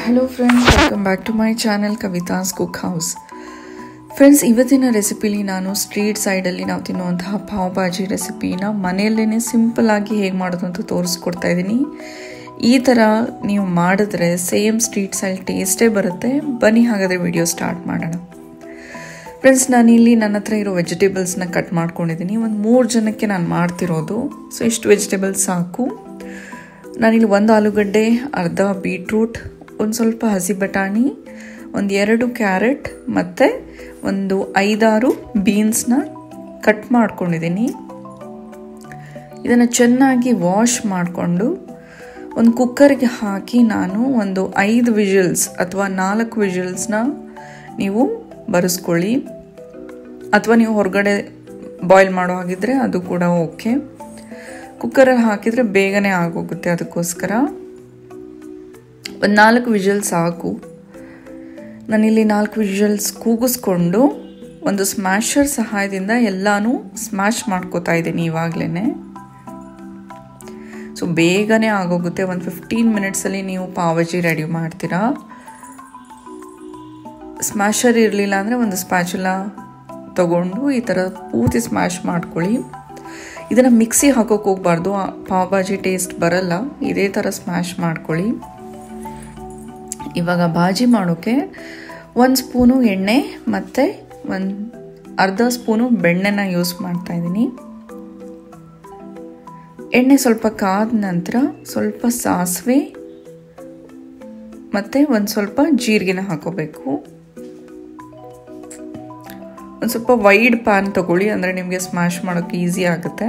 hello friends welcome back to my channel Kavitha's cook house friends ಇವತ್ತಿನ ರೆಸಿಪಿಲಿ ನಾನು street ಸೈಡಲ್ಲಿ ನಾವು ತಿನ್ನುವಂತಹ ಪಾವ್ ಭಾಜಿ ರೆಸಿಪಿನ ಮನೆಯಲ್ಲೇ ಸಿಂಪಲ್ಲಾಗಿ ಹೇಗೆ ಮಾಡೋದು ಅಂತ ತೋರಿಸ್ಕೊಡ್ತಾ ಇದ್ದೀನಿ ಈ ಥರ ನೀವು ಮಾಡಿದ್ರೆ ಸೇಮ್ ಸ್ಟ್ರೀಟ್ ಸೈಡ್ ಟೇಸ್ಟೇ ಬರುತ್ತೆ ಬನ್ನಿ ಹಾಗಾದರೆ ವಿಡಿಯೋ ಸ್ಟಾರ್ಟ್ ಮಾಡೋಣ ಫ್ರೆಂಡ್ಸ್ ನಾನಿಲ್ಲಿ ನನ್ನ ಹತ್ರ ಇರೋ ವೆಜಿಟೇಬಲ್ಸ್ನ ಕಟ್ ಮಾಡ್ಕೊಂಡಿದ್ದೀನಿ ಒಂದು ಮೂರು ಜನಕ್ಕೆ ನಾನು ಮಾಡ್ತಿರೋದು ಸೊ ಇಷ್ಟು ವೆಜಿಟೇಬಲ್ಸ್ ಸಾಕು ನಾನಿಲ್ಲಿ ಒಂದು ಆಲೂಗಡ್ಡೆ ಅರ್ಧ ಬೀಟ್ರೂಟ್ ಒಂದು ಸ್ವಲ್ಪ ಹಸಿ ಬಟಾಣಿ ಒಂದು ಎರಡು ಕ್ಯಾರೆಟ್ ಮತ್ತು ಒಂದು ಐದಾರು ಬೀನ್ಸ್ನ ಕಟ್ ಮಾಡ್ಕೊಂಡಿದ್ದೀನಿ ಇದನ್ನು ಚೆನ್ನಾಗಿ ವಾಶ್ ಮಾಡಿಕೊಂಡು ಒಂದು ಕುಕ್ಕರ್ಗೆ ಹಾಕಿ ನಾನು ಒಂದು ಐದು ವಿಷಲ್ಸ್ ಅಥವಾ ನಾಲ್ಕು ವಿಷಲ್ಸ್ನ ನೀವು ಬರೆಸ್ಕೊಳ್ಳಿ ಅಥವಾ ನೀವು ಹೊರಗಡೆ ಬಾಯ್ಲ್ ಮಾಡೋ ಹಾಗಿದ್ರೆ ಅದು ಕೂಡ ಓಕೆ ಕುಕ್ಕರಲ್ಲಿ ಹಾಕಿದರೆ ಬೇಗನೆ ಆಗೋಗುತ್ತೆ ಅದಕ್ಕೋಸ್ಕರ ಒಂದು ನಾಲ್ಕು ವಿಷಲ್ ಸಾಕು ನಾನಿಲ್ಲಿ ನಾಲ್ಕು ವಿಷಲ್ಸ್ ಕೂಗಿಸ್ಕೊಂಡು ಒಂದು ಸ್ಮ್ಯಾಶರ್ ಸಹಾಯದಿಂದ ಎಲ್ಲನೂ ಸ್ಮ್ಯಾಶ್ ಮಾಡ್ಕೋತಾ ಇದ್ದೀನಿ ಇವಾಗಲೇ ಸೊ ಬೇಗನೆ ಆಗೋಗುತ್ತೆ ಒಂದು ಫಿಫ್ಟೀನ್ ಮಿನಿಟ್ಸಲ್ಲಿ ನೀವು ಪಾವಜಿ ರೆಡಿ ಮಾಡ್ತೀರಾ ಸ್ಮ್ಯಾಶರ್ ಇರಲಿಲ್ಲ ಅಂದರೆ ಒಂದು ಸ್ಪ್ಯಾಚುಲ ತಗೊಂಡು ಈ ಥರ ಪೂರ್ತಿ ಸ್ಮ್ಯಾಶ್ ಮಾಡ್ಕೊಳ್ಳಿ ಇದನ್ನು ಮಿಕ್ಸಿ ಹಾಕೋಕೆ ಹೋಗ್ಬಾರ್ದು ಪಾವ್ ಭಾಜಿ ಟೇಸ್ಟ್ ಬರಲ್ಲ ಇದೇ ಥರ ಸ್ಮ್ಯಾಶ್ ಮಾಡ್ಕೊಳ್ಳಿ ಇವಾಗ ಭಾಜಿ ಮಾಡೋಕ್ಕೆ ಒಂದು ಸ್ಪೂನು ಎಣ್ಣೆ ಮತ್ತು ಒಂದು ಅರ್ಧ ಸ್ಪೂನು ಬೆಣ್ಣೆನ ಯೂಸ್ ಮಾಡ್ತಾಯಿದ್ದೀನಿ ಎಣ್ಣೆ ಸ್ವಲ್ಪ ಕಾದ ನಂತರ ಸ್ವಲ್ಪ ಸಾಸಿವೆ ಮತ್ತು ಒಂದು ಸ್ವಲ್ಪ ಜೀರಿಗೆನ ಹಾಕೋಬೇಕು ಒಂದು ಸ್ವಲ್ಪ ವೈಡ್ ಪ್ಯಾನ್ ತಗೊಳ್ಳಿ ಅಂದರೆ ನಿಮಗೆ ಸ್ಮ್ಯಾಶ್ ಮಾಡೋಕ್ಕೆ ಈಸಿ ಆಗುತ್ತೆ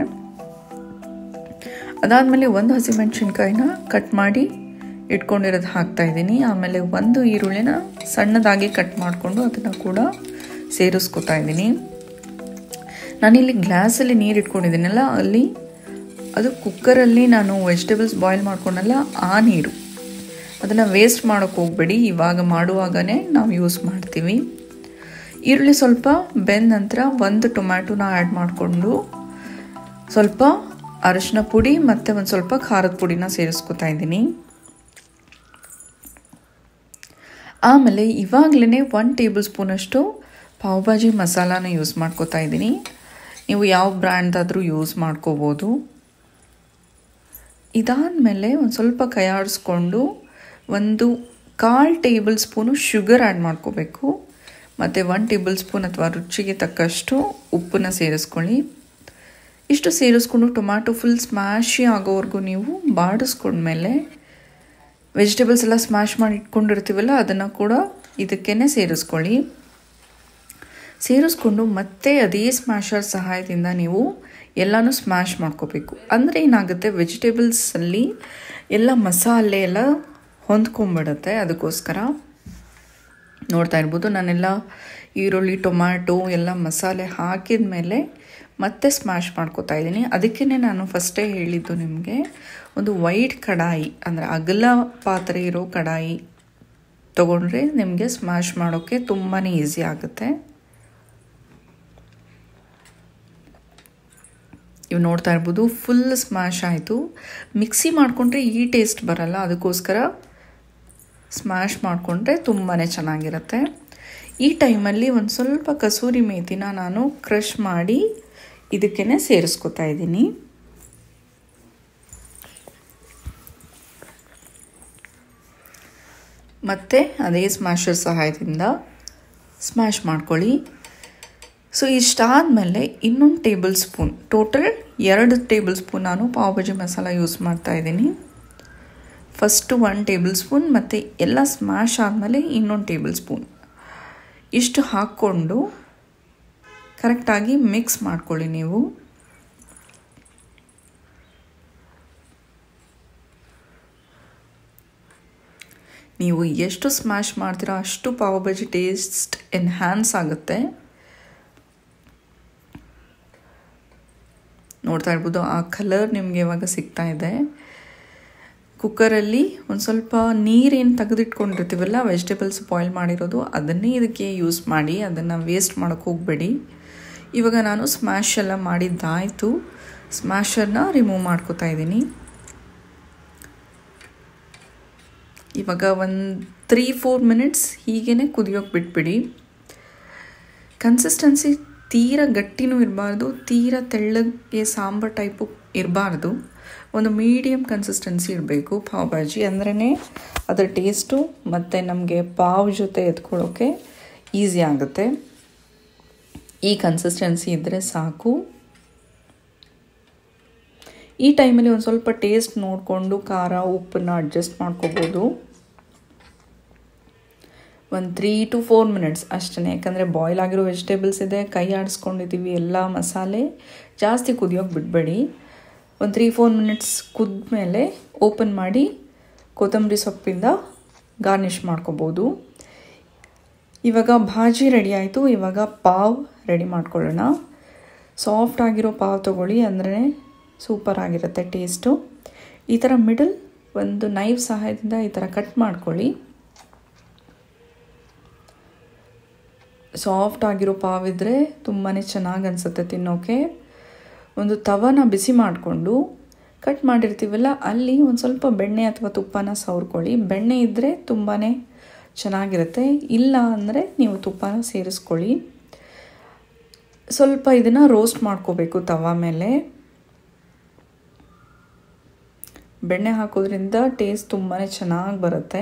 ಅದಾದಮೇಲೆ ಒಂದು ಹಸಿಮೆಣ್ಸಿನ್ಕಾಯಿನ ಕಟ್ ಮಾಡಿ ಇಟ್ಕೊಂಡಿರೋದು ಹಾಕ್ತಾ ಇದ್ದೀನಿ ಆಮೇಲೆ ಒಂದು ಈರುಳ್ಳಿನ ಸಣ್ಣದಾಗಿ ಕಟ್ ಮಾಡಿಕೊಂಡು ಅದನ್ನು ಕೂಡ ಸೇರಿಸ್ಕೊತಾ ಇದ್ದೀನಿ ನಾನಿಲ್ಲಿ ಗ್ಲಾಸಲ್ಲಿ ನೀರು ಇಟ್ಕೊಂಡಿದ್ದೀನಲ್ಲ ಅಲ್ಲಿ ಅದು ಕುಕ್ಕರಲ್ಲಿ ನಾನು ವೆಜಿಟೇಬಲ್ಸ್ ಬಾಯ್ಲ್ ಮಾಡ್ಕೊಂಡಲ್ಲ ಆ ನೀರು ಅದನ್ನು ವೇಸ್ಟ್ ಮಾಡೋಕ್ಕೆ ಹೋಗಬೇಡಿ ಇವಾಗ ಮಾಡುವಾಗನೇ ನಾವು ಯೂಸ್ ಮಾಡ್ತೀವಿ ಈರುಳ್ಳಿ ಸ್ವಲ್ಪ ಬೆಂದ ನಂತರ ಒಂದು ಟೊಮ್ಯಾಟೊನ ಆ್ಯಡ್ ಮಾಡಿಕೊಂಡು ಸ್ವಲ್ಪ ಅರಶಿನ ಪುಡಿ ಮತ್ತು ಒಂದು ಸ್ವಲ್ಪ ಖಾರದ ಪುಡಿನ ಸೇರಿಸ್ಕೊತಾ ಇದ್ದೀನಿ ಆಮೇಲೆ ಇವಾಗಲೇ ಒನ್ ಟೇಬಲ್ ಸ್ಪೂನಷ್ಟು ಪಾವ್ ಭಾಜಿ ಮಸಾಲಾನ ಯೂಸ್ ಮಾಡ್ಕೋತಾ ಇದ್ದೀನಿ ನೀವು ಯಾವ ಬ್ರ್ಯಾಂಡ್ದಾದರೂ ಯೂಸ್ ಮಾಡ್ಕೋಬೋದು ಇದಾದಮೇಲೆ ಒಂದು ಸ್ವಲ್ಪ ಕೈಯಾಡಿಸ್ಕೊಂಡು ಒಂದು ಕಾಲು ಟೇಬಲ್ ಸ್ಪೂನು ಶುಗರ್ ಆ್ಯಡ್ ಮಾಡ್ಕೋಬೇಕು ಮತ್ತು ಒನ್ ಟೇಬಲ್ ಸ್ಪೂನ್ ಅಥವಾ ರುಚಿಗೆ ತಕ್ಕಷ್ಟು ಉಪ್ಪನ್ನ ಸೇರಿಸ್ಕೊಳ್ಳಿ ಇಷ್ಟು ಸೇರಿಸ್ಕೊಂಡು ಟೊಮ್ಯಾಟೊ ಫುಲ್ ಸ್ಮ್ಯಾಶಿ ಆಗೋವರೆಗೂ ನೀವು ಬಾಡಿಸ್ಕೊಂಡ್ಮೇಲೆ ವೆಜಿಟೇಬಲ್ಸ್ ಎಲ್ಲ ಸ್ಮ್ಯಾಶ್ ಮಾಡಿ ಇಟ್ಕೊಂಡಿರ್ತೀವಲ್ಲ ಅದನ್ನು ಕೂಡ ಇದಕ್ಕೇ ಸೇರಿಸ್ಕೊಳ್ಳಿ ಸೇರಿಸ್ಕೊಂಡು ಮತ್ತೆ ಅದೇ ಸ್ಮ್ಯಾಶರ್ ಸಹಾಯದಿಂದ ನೀವು ಎಲ್ಲನೂ ಸ್ಮ್ಯಾಶ್ ಮಾಡ್ಕೋಬೇಕು ಅಂದರೆ ಏನಾಗುತ್ತೆ ವೆಜಿಟೇಬಲ್ಸಲ್ಲಿ ಎಲ್ಲ ಮಸಾಲೆ ಎಲ್ಲ ಹೊಂದ್ಕೊಂಬಿಡುತ್ತೆ ಅದಕ್ಕೋಸ್ಕರ ನೋಡ್ತಾ ಇರ್ಬೋದು ನಾನೆಲ್ಲ ಈರುಳ್ಳಿ ಟೊಮ್ಯಾಟೊ ಎಲ್ಲ ಮಸಾಲೆ ಹಾಕಿದ ಮೇಲೆ ಮತ್ತೆ ಸ್ಮ್ಯಾಶ್ ಮಾಡ್ಕೋತಾ ಇದ್ದೀನಿ ಅದಕ್ಕೇ ನಾನು ಫಸ್ಟೇ ಹೇಳಿದ್ದು ನಿಮಗೆ ಒಂದು ವೈಟ್ ಕಡಾಯಿ ಅಂದರೆ ಅಗಲ ಪಾತ್ರೆ ಇರೋ ಕಡಾಯಿ ತೊಗೊಂಡ್ರೆ ನಿಮಗೆ ಸ್ಮ್ಯಾಶ್ ಮಾಡೋಕ್ಕೆ ತುಂಬಾ ಈಸಿ ಆಗುತ್ತೆ ಇವು ನೋಡ್ತಾ ಇರ್ಬೋದು ಫುಲ್ ಸ್ಮ್ಯಾಶ್ ಆಯಿತು ಮಿಕ್ಸಿ ಮಾಡಿಕೊಂಡ್ರೆ ಈ ಟೇಸ್ಟ್ ಬರಲ್ಲ ಅದಕ್ಕೋಸ್ಕರ ಸ್ಮ್ಯಾಶ್ ಮಾಡಿಕೊಂಡ್ರೆ ತುಂಬಾ ಚೆನ್ನಾಗಿರುತ್ತೆ ಈ ಟೈಮಲ್ಲಿ ಒಂದು ಸ್ವಲ್ಪ ಕಸೂರಿ ಮೇಥಿನ ನಾನು ಕ್ರಷ್ ಮಾಡಿ ಇದಕ್ಕೇ ಸೇರಿಸ್ಕೊತಾ ಇದ್ದೀನಿ ಮತ್ತು ಅದೇ ಸ್ಮ್ಯಾಶರ್ ಸಹಾಯದಿಂದ ಸ್ಮ್ಯಾಶ್ ಮಾಡ್ಕೊಳ್ಳಿ ಸೊ ಇಷ್ಟಾದಮೇಲೆ ಇನ್ನೊಂದು ಟೇಬಲ್ ಸ್ಪೂನ್ ಟೋಟಲ್ ಎರಡು ಟೇಬಲ್ ಸ್ಪೂನ್ ನಾನು ಪಾವ್ ಭಾಜಿ ಮಸಾಲ ಯೂಸ್ ಮಾಡ್ತಾ ಇದ್ದೀನಿ ಫಸ್ಟು ಒನ್ ಟೇಬಲ್ ಸ್ಪೂನ್ ಮತ್ತು ಎಲ್ಲ ಸ್ಮ್ಯಾಶ್ ಆದಮೇಲೆ ಇನ್ನೊಂದು ಟೇಬಲ್ ಸ್ಪೂನ್ ಇಷ್ಟು ಹಾಕ್ಕೊಂಡು ಕರೆಕ್ಟಾಗಿ ಮಿಕ್ಸ್ ಮಾಡ್ಕೊಳ್ಳಿ ನೀವು ನೀವು ಎಷ್ಟು ಸ್ಮ್ಯಾಶ್ ಮಾಡ್ತೀರೋ ಅಷ್ಟು ಪಾವ್ ಭಾಜಿ ಟೇಸ್ಟ್ ಎನ್ಹ್ಯಾನ್ಸ್ ಆಗುತ್ತೆ ನೋಡ್ತಾ ಇರ್ಬೋದು ಆ ಕಲರ್ ನಿಮಗೆ ಇವಾಗ ಸಿಗ್ತಾ ಇದೆ ಕುಕ್ಕರಲ್ಲಿ ಒಂದು ಸ್ವಲ್ಪ ನೀರೇನು ತೆಗೆದಿಟ್ಕೊಂಡಿರ್ತೀವಲ್ಲ ವೆಜಿಟೇಬಲ್ಸ್ ಬಾಯ್ಲ್ ಮಾಡಿರೋದು ಅದನ್ನೇ ಇದಕ್ಕೆ ಯೂಸ್ ಮಾಡಿ ಅದನ್ನು ವೇಸ್ಟ್ ಮಾಡೋಕ್ಕೆ ಹೋಗಬೇಡಿ ಇವಾಗ ನಾನು ಸ್ಮ್ಯಾಶ್ ಎಲ್ಲ ಮಾಡಿದ್ದಾಯಿತು ಸ್ಮ್ಯಾಶರ್ನ ರಿಮೂವ್ ಮಾಡ್ಕೋತಾ ಇದ್ದೀನಿ ಇವಾಗ ಒಂದು ತ್ರೀ ಫೋರ್ ಮಿನಿಟ್ಸ್ ಹೀಗೇ ಕುದಿಯೋಕೆ ಬಿಟ್ಬಿಡಿ ಕನ್ಸಿಸ್ಟೆನ್ಸಿ ತೀರ ಗಟ್ಟಿನೂ ಇರಬಾರ್ದು ತೀರ ತೆಳ್ಳಗೆ ಸಾಂಬಾರ್ ಟೈಪು ಇರಬಾರ್ದು ಒಂದು ಮೀಡಿಯಮ್ ಕನ್ಸಿಸ್ಟೆನ್ಸಿ ಇರಬೇಕು ಪಾವ್ ಭಾಜಿ ಅಂದ್ರೇ ಅದರ ಟೇಸ್ಟು ಮತ್ತು ನಮಗೆ ಪಾವ್ ಜೊತೆ ಎತ್ಕೊಳ್ಳೋಕ್ಕೆ ಈಸಿ ಆಗುತ್ತೆ ಈ ಕನ್ಸಿಸ್ಟೆನ್ಸಿ ಇದ್ದರೆ ಸಾಕು ಈ ಟೈಮಲ್ಲಿ ಒಂದು ಸ್ವಲ್ಪ ಟೇಸ್ಟ್ ನೋಡಿಕೊಂಡು ಖಾರ ಉಪ್ಪನ್ನು ಅಡ್ಜಸ್ಟ್ ಮಾಡ್ಕೋಬೋದು ಒಂದು ತ್ರೀ ಟು ಫೋರ್ ಮಿನಿಟ್ಸ್ ಅಷ್ಟೇ ಯಾಕಂದರೆ ಬಾಯ್ಲ್ ಆಗಿರೋ ವೆಜಿಟೇಬಲ್ಸ್ ಇದೆ ಕೈ ಆಡಿಸ್ಕೊಂಡಿದ್ದೀವಿ ಎಲ್ಲ ಮಸಾಲೆ ಜಾಸ್ತಿ ಕುದಿಯೋಕೆ ಬಿಡಬೇಡಿ ಒಂದು ತ್ರೀ ಫೋರ್ ಮಿನಿಟ್ಸ್ ಕುದ್ಮೇಲೆ ಓಪನ್ ಮಾಡಿ ಕೊತ್ತಂಬರಿ ಸೊಪ್ಪಿಂದ ಗಾರ್ನಿಷ್ ಮಾಡ್ಕೋಬೋದು ಇವಾಗ ಭಾಜಿ ರೆಡಿ ಆಯಿತು ಇವಾಗ ಪಾವ್ ರೆಡಿ ಮಾಡ್ಕೊಳ್ಳೋಣ ಸಾಫ್ಟ್ ಆಗಿರೋ ಪಾವ್ ತೊಗೊಳ್ಳಿ ಅಂದರೆ ಸೂಪರ್ ಆಗಿರುತ್ತೆ ಟೇಸ್ಟು ಈ ಥರ ಮಿಡಲ್ ಒಂದು ನೈಫ್ ಸಹಾಯದಿಂದ ಈ ಥರ ಕಟ್ ಮಾಡ್ಕೊಳ್ಳಿ ಸಾಫ್ಟ್ ಆಗಿರೋ ಪಾವ್ ಇದ್ದರೆ ತುಂಬಾ ಚೆನ್ನಾಗಿ ಅನಿಸುತ್ತೆ ತಿನ್ನೋಕ್ಕೆ ಒಂದು ತವನ ಬಿಸಿ ಮಾಡಿಕೊಂಡು ಕಟ್ ಮಾಡಿರ್ತೀವಲ್ಲ ಅಲ್ಲಿ ಒಂದು ಸ್ವಲ್ಪ ಬೆಣ್ಣೆ ಅಥವಾ ತುಪ್ಪನ ಸವರ್ಕೊಳ್ಳಿ ಬೆಣ್ಣೆ ಇದ್ದರೆ ತುಂಬಾ ಚೆನ್ನಾಗಿರುತ್ತೆ ಇಲ್ಲ ಅಂದರೆ ನೀವು ತುಪ್ಪನ ಸೇರಿಸ್ಕೊಳ್ಳಿ ಸ್ವಲ್ಪ ಇದನ್ನು ರೋಸ್ಟ್ ಮಾಡ್ಕೋಬೇಕು ತವ ಮೇಲೆ ಬೆಣ್ಣೆ ಹಾಕೋದ್ರಿಂದ ಟೇಸ್ಟ್ ತುಂಬಾ ಚೆನ್ನಾಗಿ ಬರುತ್ತೆ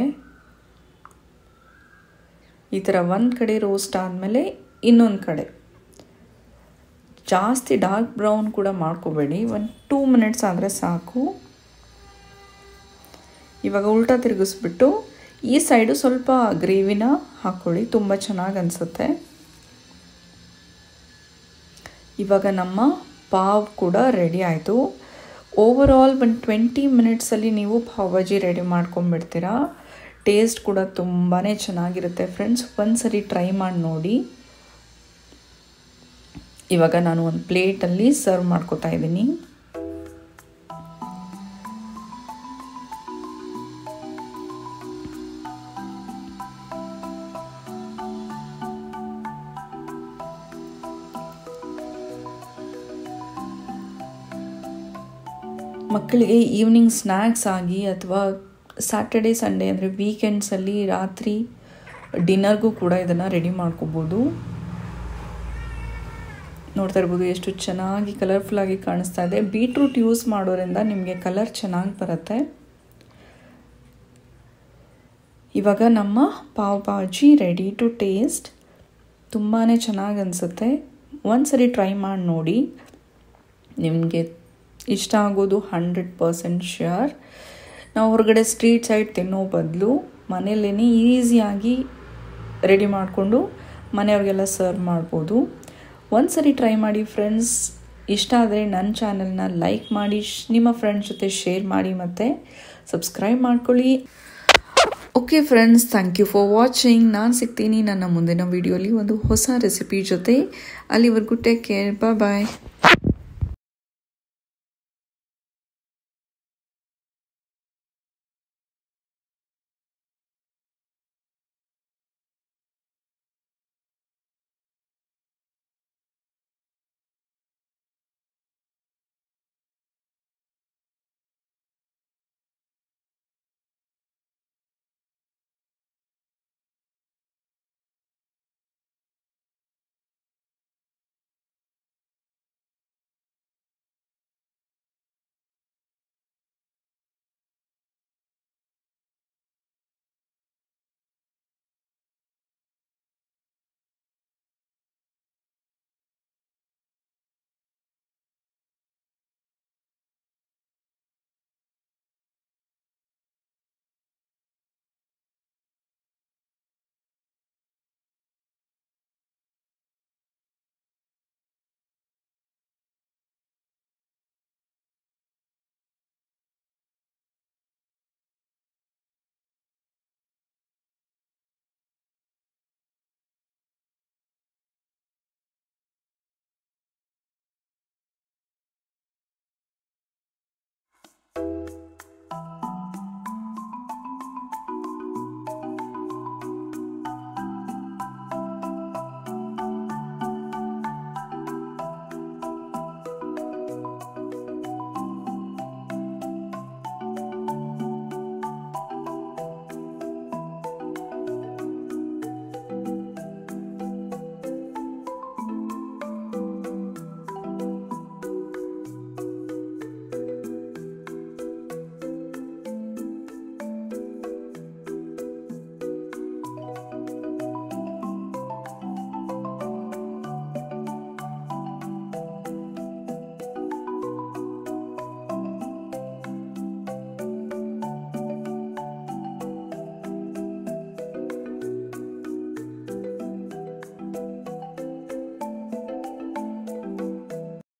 ಈ ಥರ ಒಂದು ಕಡೆ ರೋಸ್ಟ್ ಆದಮೇಲೆ ಇನ್ನೊಂದು ಕಡೆ ಜಾಸ್ತಿ ಡಾರ್ಕ್ ಬ್ರೌನ್ ಕೂಡ ಮಾಡ್ಕೋಬೇಡಿ ಒಂದು ಟೂ ಮಿನಿಟ್ಸ್ ಆದರೆ ಸಾಕು ಇವಾಗ ಉಲ್ಟಾ ತಿರುಗಿಸ್ಬಿಟ್ಟು ಈ ಸೈಡು ಸ್ವಲ್ಪ ಗ್ರೇವಿನ ಹಾಕ್ಕೊಳ್ಳಿ ತುಂಬ ಚೆನ್ನಾಗಿ ಅನಿಸುತ್ತೆ ಇವಾಗ ನಮ್ಮ ಪಾವ್ ಕೂಡ ರೆಡಿ ಆಯಿತು ಓವರ್ ಆಲ್ ಒಂದು ಟ್ವೆಂಟಿ ಮಿನಿಟ್ಸಲ್ಲಿ ನೀವು ಪಾವ್ ಭಾಜಿ ರೆಡಿ ಮಾಡ್ಕೊಂಬಿಡ್ತೀರಾ ಟೇಸ್ಟ್ ಕೂಡ ತುಂಬಾ ಚೆನ್ನಾಗಿರುತ್ತೆ ಫ್ರೆಂಡ್ಸ್ ಒಂದು ಸರಿ ಟ್ರೈ ಮಾಡಿ ನೋಡಿ ಇವಾಗ ನಾನು ಒಂದು ಪ್ಲೇಟಲ್ಲಿ ಸರ್ವ್ ಮಾಡ್ಕೋತಾ ಇದ್ದೀನಿ ಮಕ್ಕಳಿಗೆ ಈವ್ನಿಂಗ್ ಸ್ನ್ಯಾಕ್ಸ್ ಆಗಿ ಅಥವಾ ಸ್ಯಾಟರ್ಡೇ ಸಂಡೇ ಅಂದರೆ ವೀಕೆಂಡ್ಸಲ್ಲಿ ರಾತ್ರಿ ಡಿನ್ನರ್ಗೂ ಕೂಡ ಇದನ್ನು ರೆಡಿ ಮಾಡ್ಕೋಬೋದು ನೋಡ್ತಾ ಇರ್ಬೋದು ಎಷ್ಟು ಚೆನ್ನಾಗಿ ಕಲರ್ಫುಲ್ಲಾಗಿ ಕಾಣಿಸ್ತಾ ಇದೆ ಬೀಟ್ರೂಟ್ ಯೂಸ್ ಮಾಡೋದ್ರಿಂದ ನಿಮಗೆ ಕಲರ್ ಚೆನ್ನಾಗಿ ಬರುತ್ತೆ ಇವಾಗ ನಮ್ಮ pav bhaji ready to taste ತುಂಬಾ ಚೆನ್ನಾಗಿ ಅನಿಸುತ್ತೆ ಒಂದು ಸರಿ ಟ್ರೈ ಮಾಡಿ ನೋಡಿ ನಿಮಗೆ ಇಷ್ಟ ಆಗೋದು ಹಂಡ್ರೆಡ್ ಪರ್ಸೆಂಟ್ ಶ್ಯೂರ್ ನಾವು ಹೊರಗಡೆ ಸ್ಟ್ರೀಟ್ ಸೈಡ್ ತಿನ್ನೋ ಬದಲು ಮನೆಯಲ್ಲೇ ಈಸಿಯಾಗಿ ರೆಡಿ ಮಾಡಿಕೊಂಡು ಮನೆಯವ್ರಿಗೆಲ್ಲ ಸರ್ವ್ ಮಾಡ್ಬೋದು ಒಂದು ಸರಿ ಟ್ರೈ ಮಾಡಿ ಫ್ರೆಂಡ್ಸ್ ಇಷ್ಟ ಆದರೆ ನನ್ನ ಚಾನಲ್ನ ಲೈಕ್ ಮಾಡಿ ನಿಮ್ಮ ಫ್ರೆಂಡ್ಸ್ ಜೊತೆ ಶೇರ್ ಮಾಡಿ ಮತ್ತು ಸಬ್ಸ್ಕ್ರೈಬ್ ಮಾಡ್ಕೊಳ್ಳಿ okay friends thank you for watching ನಾನು ಸಿಗ್ತೀನಿ ನನ್ನ ಮುಂದಿನ ವೀಡಿಯೋಲಿ ಒಂದು ಹೊಸ ರೆಸಿಪಿ ಜೊತೆ ಅಲ್ಲಿವರೆಗೂ ಟೇಕ್ ಕೇರ್ ಬಾಯ್